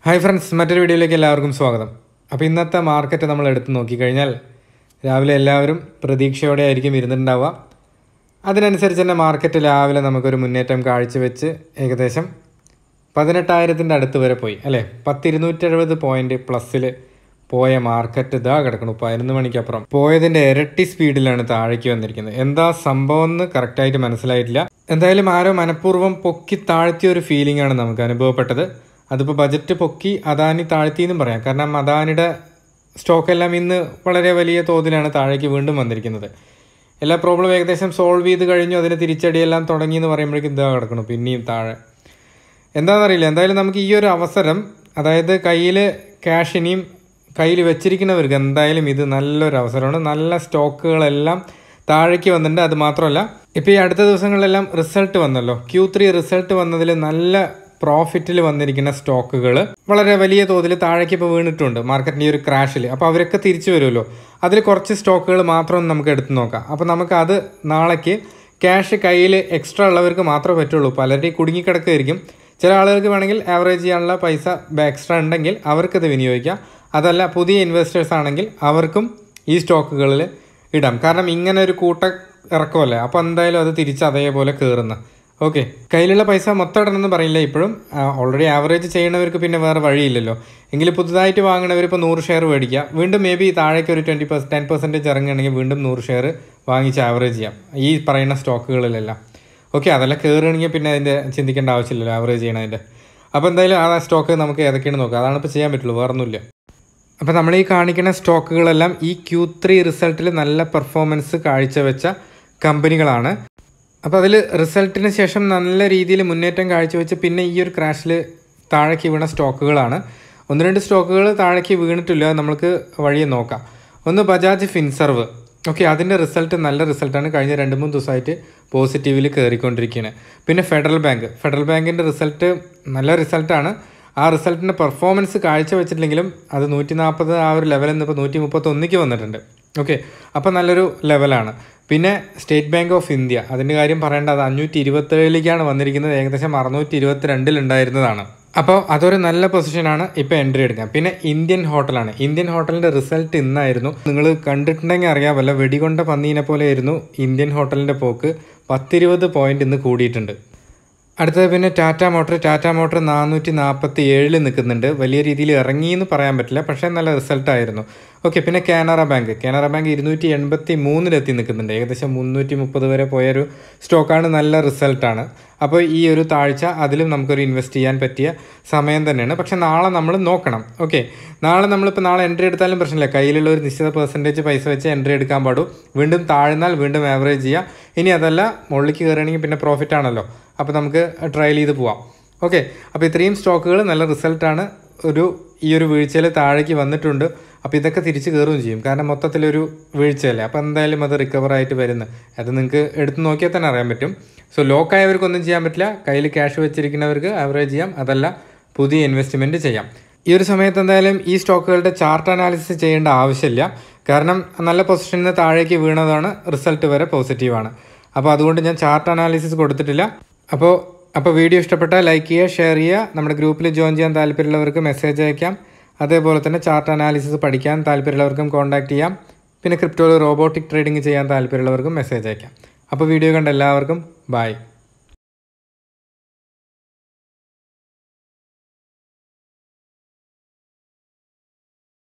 hi friends മറ്റൊരു വീഡിയോയിലേക്ക് എല്ലാവർക്കും സ്വാഗതം അപ്പോൾ ഇന്നത്തെ മാർക്കറ്റ് നമ്മൾ എടുത്ത് നോക്കിക്കഴിഞ്ഞാൽ രാവിലെ എല്ലാവരും പ്രതീക്ഷയോടെ ആയിരിക്കും ഇരുന്നിട്ടുണ്ടാവുക അതിനനുസരിച്ച് തന്നെ മാർക്കറ്റ് രാവിലെ നമുക്കൊരു മുന്നേറ്റം കാഴ്ചവെച്ച് ഏകദേശം പതിനെട്ടായിരത്തിൻ്റെ അടുത്ത് വരെ പോയി അല്ലേ പത്തിരുന്നൂറ്റെഴുപത് പോയിന്റ് പ്ലസ്സിൽ പോയ മാർക്കറ്റ് ഇതാ കിടക്കണം പതിനൊന്ന് മണിക്കപ്പുറം പോയതിൻ്റെ ഇരട്ടി സ്പീഡിലാണ് താഴേക്ക് വന്നിരിക്കുന്നത് എന്താ സംഭവം എന്ന് കറക്റ്റായിട്ട് മനസ്സിലായിട്ടില്ല എന്തായാലും ആരോ മനഃപൂർവ്വം പൊക്കി താഴ്ത്തിയ ഒരു ഫീലിംഗ് ആണ് നമുക്ക് അനുഭവപ്പെട്ടത് അതിപ്പോൾ ബജറ്റ് പൊക്കി അദാനി താഴ്ത്തി എന്നും പറയാം കാരണം അദാനിയുടെ സ്റ്റോക്കെല്ലാം ഇന്ന് വളരെ വലിയ തോതിലാണ് താഴേക്ക് വീണ്ടും വന്നിരിക്കുന്നത് എല്ലാ പ്രോബ്ലം ഏകദേശം സോൾവ് ചെയ്ത് കഴിഞ്ഞു അതിന് തിരിച്ചടിയെല്ലാം തുടങ്ങി എന്ന് പറയുമ്പോഴേക്കും ഇതാ കിടക്കണം പിന്നെയും താഴെ എന്താണെന്നറിയില്ല എന്തായാലും നമുക്ക് ഈ ഒരു അവസരം അതായത് കയ്യിൽ ക്യാഷ് ഇനിയും കയ്യിൽ വെച്ചിരിക്കുന്നവർക്ക് എന്തായാലും ഇത് നല്ലൊരു അവസരമാണ് നല്ല സ്റ്റോക്കുകളെല്ലാം താഴേക്ക് വന്നിട്ടുണ്ട് അത് മാത്രമല്ല ഇപ്പോൾ ഈ അടുത്ത ദിവസങ്ങളിലെല്ലാം റിസൾട്ട് വന്നല്ലോ ക്യൂ ത്രീ റിസൾട്ട് വന്നതിൽ നല്ല പ്രോഫിറ്റിൽ വന്നിരിക്കുന്ന സ്റ്റോക്കുകൾ വളരെ വലിയ തോതിൽ താഴേക്ക് ഇപ്പോൾ വീണിട്ടുണ്ട് മാർക്കറ്റിൻ്റെ ഈ ഒരു ക്രാഷിൽ അപ്പോൾ അവരൊക്കെ തിരിച്ചു വരുമല്ലോ അതിൽ കുറച്ച് സ്റ്റോക്കുകൾ മാത്രം നമുക്ക് എടുത്തു നോക്കാം അപ്പോൾ നമുക്ക് അത് നാളേക്ക് ക്യാഷ് കയ്യിൽ എക്സ്ട്രാ ഉള്ളവർക്ക് മാത്രമേ പറ്റുള്ളൂ പലരുടെയും കുടുങ്ങിക്കിടക്കുമായിരിക്കും ചില ആളുകൾക്ക് വേണമെങ്കിൽ ആവറേജ് ചെയ്യാനുള്ള പൈസ എക്സ്ട്രാ ഉണ്ടെങ്കിൽ അവർക്കത് വിനിയോഗിക്കാം അതല്ല പുതിയ ഇൻവെസ്റ്റേഴ്സ് ആണെങ്കിൽ അവർക്കും ഈ സ്റ്റോക്കുകളിൽ ഇടാം കാരണം ഇങ്ങനെ ഒരു കൂട്ട ഇറക്കമല്ലേ അപ്പോൾ എന്തായാലും അത് തിരിച്ച് അതേപോലെ കയറുന്ന ഓക്കെ കയ്യിലുള്ള പൈസ മൊത്തം ഇടണമെന്ന് പറയില്ല ഇപ്പോഴും ഓൾറെഡി ആവറേജ് ചെയ്യണവർക്ക് പിന്നെ വേറെ വഴിയില്ലല്ലോ എങ്കിൽ പുതുതായിട്ട് വാങ്ങണവർ ഇപ്പോൾ നൂറ് ഷെയർ മേടിക്കുക വീണ്ടും മേ ബി താഴേക്ക് ഒരു ട്വൻറ്റി പെർസെൻറ്റ് ടെൻ പെർസെൻറ്റേജ് ഇറങ്ങുകയാണെങ്കിൽ വീണ്ടും നൂറ് ഷെയർ വാങ്ങിച്ച് ആവറേജ് ചെയ്യാം ഈ പറയുന്ന സ്റ്റോക്കുകളിലെല്ലാം ഓക്കെ അതെല്ലാം കയറുകയാണെങ്കിൽ പിന്നെ അതിൻ്റെ ചിന്തിക്കേണ്ട ആവശ്യമില്ലല്ലോ ആവറേജ് ചെയ്യണതിൻ്റെ അപ്പോൾ എന്തായാലും ആ സ്റ്റോക്ക് നമുക്ക് ഏതൊക്കെയാണ് നോക്കുക അതാണ് ഇപ്പോൾ ചെയ്യാൻ പറ്റുള്ളൂ വേറൊന്നുമില്ല അപ്പോൾ നമ്മൾ ഈ കാണിക്കുന്ന സ്റ്റോക്കുകളെല്ലാം ഈ ക്യൂ ത്രീ റിസൾട്ടിൽ നല്ല പെർഫോമൻസ് കാഴ്ചവെച്ച കമ്പനികളാണ് അപ്പോൾ അതിൽ റിസൾട്ടിന് ശേഷം നല്ല രീതിയിൽ മുന്നേറ്റം കാഴ്ചവെച്ച് പിന്നെ ഈ ഒരു ക്രാഷിൽ താഴേക്ക് വീണ സ്റ്റോക്കുകളാണ് ഒന്ന് രണ്ട് സ്റ്റോക്കുകൾ താഴേക്ക് വീണിട്ടില്ല നമുക്ക് വഴിയെ നോക്കാം ഒന്ന് ബജാജ് ഫിൻസർവ് ഓക്കെ അതിൻ്റെ റിസൾട്ട് നല്ല റിസൾട്ടാണ് കഴിഞ്ഞ രണ്ട് മൂന്ന് ദിവസമായിട്ട് പോസിറ്റീവിൽ കയറിക്കൊണ്ടിരിക്കുകയാണ് പിന്നെ ഫെഡറൽ ബാങ്ക് ഫെഡറൽ ബാങ്കിൻ്റെ റിസൾട്ട് നല്ല റിസൾട്ടാണ് ആ റിസൾട്ടിൻ്റെ പെർഫോമൻസ് കാഴ്ചവെച്ചിട്ടില്ലെങ്കിലും അത് നൂറ്റി നാൽപ്പത് ആ ഒരു ലെവലിൽ നിന്ന് ഇപ്പോൾ നൂറ്റി മുപ്പത്തൊന്നിക്ക് വന്നിട്ടുണ്ട് ഓക്കെ അപ്പോൾ നല്ലൊരു ലെവലാണ് പിന്നെ സ്റ്റേറ്റ് ബാങ്ക് ഓഫ് ഇന്ത്യ അതിൻ്റെ കാര്യം പറയേണ്ട അത് അഞ്ഞൂറ്റി ഇരുപത്തേഴിലേക്കാണ് വന്നിരിക്കുന്നത് ഏകദേശം അറുന്നൂറ്റി ഇരുപത്തി രണ്ടിലുണ്ടായിരുന്നതാണ് അപ്പോൾ അതൊരു നല്ല പൊസിഷനാണ് ഇപ്പോൾ എൻട്രി എടുക്കാം പിന്നെ ഇന്ത്യൻ ഹോട്ടലാണ് ഇന്ത്യൻ ഹോട്ടലിൻ്റെ റിസൾട്ട് ഇന്നായിരുന്നു നിങ്ങൾ കണ്ടിട്ടുണ്ടെങ്കിൽ അറിയാമല്ല വെടികൊണ്ട പന്നീനെ പോലെയായിരുന്നു ഇന്ത്യൻ ഹോട്ടലിൻ്റെ പോക്ക് പത്തിരുപത് പോയിന്റ് ഇന്ന് കൂടിയിട്ടുണ്ട് അടുത്തത് പിന്നെ ടാറ്റ മോട്ടർ ടാറ്റ മോട്ടർ നാനൂറ്റി നാൽപ്പത്തി ഏഴിൽ നിൽക്കുന്നുണ്ട് വലിയ രീതിയിൽ ഇറങ്ങി എന്ന് പറയാൻ പറ്റില്ല പക്ഷേ നല്ല റിസൾട്ടായിരുന്നു ഓക്കെ പിന്നെ കാനറ ബാങ്ക് കാനറ ബാങ്ക് ഇരുന്നൂറ്റി എൺപത്തി മൂന്നിലെത്തി നിൽക്കുന്നുണ്ട് ഏകദേശം മുന്നൂറ്റി മുപ്പത് വരെ പോയൊരു സ്റ്റോക്കാണ് നല്ല റിസൾട്ടാണ് അപ്പോൾ ഈ ഒരു താഴ്ച അതിലും നമുക്കൊരു ഇൻവെസ്റ്റ് ചെയ്യാൻ പറ്റിയ സമയം തന്നെയാണ് പക്ഷേ നാളെ നമ്മൾ നോക്കണം ഓക്കെ നാളെ നമ്മളിപ്പോൾ നാളെ എൻട്രി എടുത്താലും പ്രശ്നമില്ല കയ്യിലുള്ള ഒരു നിശ്ചിത പെർസെൻറ്റേജ് പൈസ വെച്ച് എൻട്രി എടുക്കാൻ പാടും വീണ്ടും താഴ്ന്നാൽ വീണ്ടും ആവറേജ് ചെയ്യുക ഇനി അതല്ല മുകളിലേക്ക് കയറുകയാണെങ്കിൽ പിന്നെ പ്രോഫിറ്റ് ആണല്ലോ അപ്പോൾ നമുക്ക് ട്രയൽ ചെയ്ത് പോവാം ഓക്കെ അപ്പോൾ ഇത്രയും സ്റ്റോക്കുകൾ നല്ല റിസൾട്ടാണ് ഒരു ഈ ഒരു വീഴ്ചയിൽ താഴേക്ക് വന്നിട്ടുണ്ട് അപ്പോൾ ഇതൊക്കെ തിരിച്ച് കയറുകയും ചെയ്യും കാരണം മൊത്തത്തിലൊരു വീഴ്ചയല്ലേ അപ്പോൾ എന്തായാലും അത് റിക്കവർ ആയിട്ട് വരുന്നത് അത് നിങ്ങൾക്ക് എടുത്ത് നോക്കിയാൽ തന്നെ അറിയാൻ പറ്റും സോ ലോക്കായവർക്കൊന്നും ചെയ്യാൻ പറ്റില്ല കയ്യിൽ ക്യാഷ് വെച്ചിരിക്കുന്നവർക്ക് ആവറേജ് ചെയ്യാം അതല്ല പുതിയ ഇൻവെസ്റ്റ്മെൻറ്റ് ചെയ്യാം ഈ ഒരു സമയത്ത് എന്തായാലും ഈ സ്റ്റോക്കുകളുടെ ചാർട്ട് അനാലിസിസ് ചെയ്യേണ്ട ആവശ്യമില്ല കാരണം നല്ല പൊസിഷനിൽ നിന്ന് താഴേക്ക് വീണതാണ് റിസൾട്ട് വരെ പോസിറ്റീവാണ് അപ്പോൾ അതുകൊണ്ട് ഞാൻ ചാർട്ട് അനാലിസിസ് കൊടുത്തിട്ടില്ല അപ്പോൾ അപ്പോൾ വീഡിയോ ഇഷ്ടപ്പെട്ടാൽ ലൈക്ക് ചെയ്യുക ഷെയർ ചെയ്യുക നമ്മുടെ ഗ്രൂപ്പിൽ ജോയിൻ ചെയ്യാൻ താല്പര്യമുള്ളവർക്ക് മെസ്സേജ് അയക്കാം അതേപോലെ തന്നെ ചാർട്ട് അനാലിസിസ് പഠിക്കാൻ താല്പര്യമുള്ളവർക്കും കോൺടാക്ട് ചെയ്യാം പിന്നെ ക്രിപ്റ്റോയിൽ റോബോട്ടിക് ട്രേഡിംഗ് ചെയ്യാൻ താല്പര്യമുള്ളവർക്കും മെസ്സേജ് അയക്കാം അപ്പോൾ വീഡിയോ കണ്ട എല്ലാവർക്കും ബായ്